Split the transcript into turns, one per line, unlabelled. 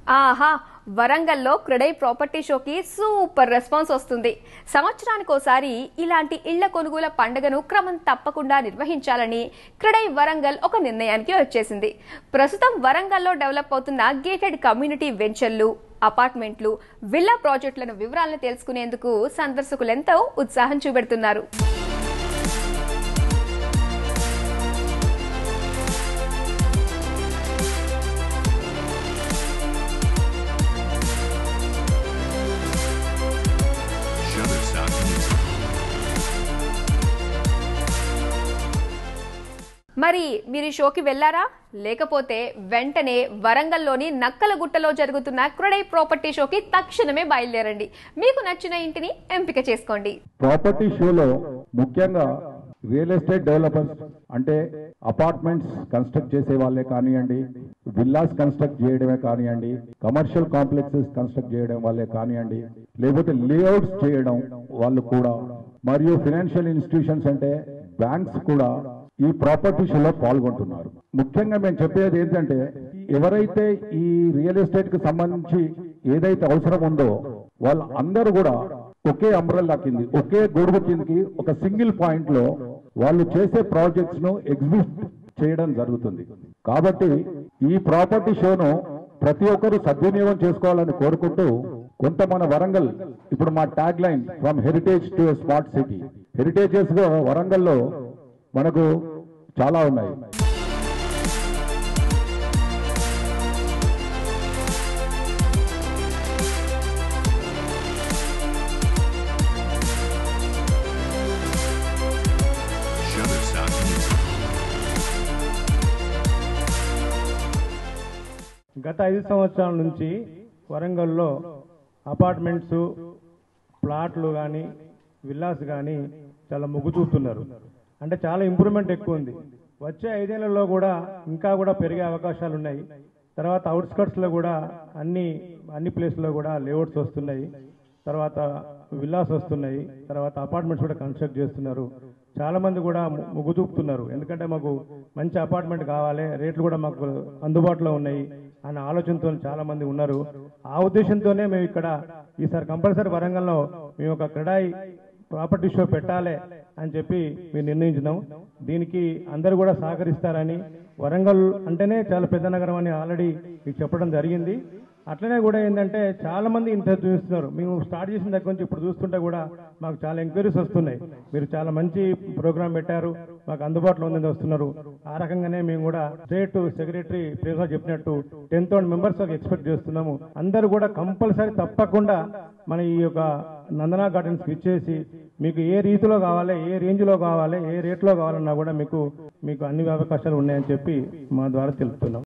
ఆహా వరంగల్లో క్రెడై ప్రాపర్టీ షోకి సూపర్ రెస్పాన్స్ వస్తుంది సంవత్సరానికోసారి ఇలాంటి ఇళ్ల కొనుగోల పండుగను క్రమం తప్పకుండా నిర్వహించాలని క్రెడై వరంగల్ ఒక నిర్ణయానికి వచ్చేసింది ప్రస్తుతం వరంగల్లో డెవలప్ అవుతున్న గేటెడ్ కమ్యూనిటీ వెంచర్లు అపార్ట్మెంట్లు విల్లా ప్రాజెక్టులను వివరాలను తెలుసుకునేందుకు సందర్శకులెంతో ఉత్సాహం చూపెడుతున్నారు
Shutterstock Music.
మరి మీరు ఈ షోకి వెళ్లారా లేకపోతే వెంటనే వరంగల్లోని నక్కలగుట్టలో జరుగుతున్న క్రొడై ప్రాపర్టీ షోకి తక్షణమే బయలుదేరండి మీకు నచ్చిన ఇంటిని ఎంపిక చేసుకోండి
ప్రాపర్టీ షోలో ముఖ్యంగా రియల్ ఎస్టేట్ డెవలపర్స్ అంటే అపార్ట్మెంట్స్ కన్స్ట్రక్ట్ చేసే వాళ్ళే కానివ్వండి విల్లాస్ కన్స్ట్రక్ట్ చేయడమే కానివ్వండి కమర్షియల్ కాంప్లెక్సెస్ కన్స్ట్రక్ట్ చేయడం వాళ్ళే కానివ్వండి లేకపోతే లేఅవుట్స్ చేయడం వాళ్ళు కూడా మరియు ఫినాన్షియల్ ఇన్స్టిట్యూషన్స్ అంటే బ్యాంక్స్ కూడా ఈ ప్రాపర్టీ షోలో పాల్గొంటున్నారు ముఖ్యంగా మేము చెప్పేది ఏంటంటే ఎవరైతే ఈ రియల్ ఎస్టేట్ కి సంబంధించి ఏదైతే అవసరం ఉందో వాళ్ళందరూ కూడా ఒకే అంబ్రెల్లా కింది ఒకే గొడుగు కిందకి ఒక సింగిల్ పాయింట్ లో వాళ్ళు చేసే ప్రాజెక్ట్స్ ను ఎగ్జిబిట్ చేయడం జరుగుతుంది కాబట్టి ఈ ప్రాపర్టీ షోను ప్రతి ఒక్కరూ సద్వినియోగం చేసుకోవాలని కోరుకుంటూ కొంత మన వరంగల్ ఇప్పుడు మా tag line from heritage to smart city heritages గా వరంగల్లో మనకు చాలా ఉన్నాయి
Shutterstock Music.
గత ఐదు సంవత్సరాల నుంచి వరంగల్లో అపార్ట్మెంట్స్ ప్లాట్లు కానీ విల్లాస్ కానీ చాలా మొగ్గు చూపుతున్నారు అంటే చాలా ఇంప్రూవ్మెంట్ ఎక్కువ ఉంది వచ్చే ఐదేళ్లలో కూడా ఇంకా కూడా పెరిగే అవకాశాలు ఉన్నాయి తర్వాత అవుట్స్కట్స్ లో కూడా అన్ని అన్ని ప్లేస్లో కూడా లేఅవుట్స్ వస్తున్నాయి తర్వాత విల్లాస్ వస్తున్నాయి తర్వాత అపార్ట్మెంట్స్ కూడా కన్స్ట్రక్ట్ చేస్తున్నారు చాలా మంది కూడా ము- మొగ్గు చూపుతున్నారు ఎందుకంటే మాకు మంచి అపార్ట్మెంట్ కావాలి రేట్లు కూడా మాకు అందుబాటులో ఉన్నాయి అనే ఆలోచనతో చాలా మంది ఉన్నారు ఆ ఉద్దేశంతోనే మేము ఇక్కడ ఈసారి కంపల్సరీ వరంగల్లో మేము ఒక క్రెడాయి ప్రాపర్టీ షో పెట్టాలి అని చెప్పి మేము నిర్ణయించినాం దీనికి అందరూ కూడా సహకరిస్తారని వరంగల్ అంటేనే చాలా పెద్ద నగరం అని ఆల్రెడీ మీకు చెప్పడం జరిగింది అట్లనే కూడా ఏంటంటే చాలా మంది ఇంట్రెస్ట్ చూస్తున్నారు మేము స్టార్ట్ చేసిన దగ్గర నుంచి ఇప్పుడు చూస్తుంటే కూడా మాకు చాలా ఎంక్వైరీస్ వస్తున్నాయి మీరు చాలా మంచి ప్రోగ్రామ్ పెట్టారు మాకు అందుబాటులో ఉందని వస్తున్నారు ఆ రకంగానే మేము కూడా స్టేట్ సెక్రటరీ ప్రేమ చెప్పినట్టు టెన్ థౌసండ్ మెంబర్స్ ఎక్స్పెక్ట్ చేస్తున్నాము అందరూ కూడా కంపల్సరీ తప్పకుండా మన ఈ యొక్క నందనా గార్డెన్స్ ఇచ్చేసి మీకు ఏ రీతిలో కావాలి ఏ రేంజ్ లో కావాలి ఏ రేట్లో కావాలన్నా కూడా మీకు మీకు అన్ని అవకాశాలు ఉన్నాయని చెప్పి మా ద్వారా తెలుపుతున్నాం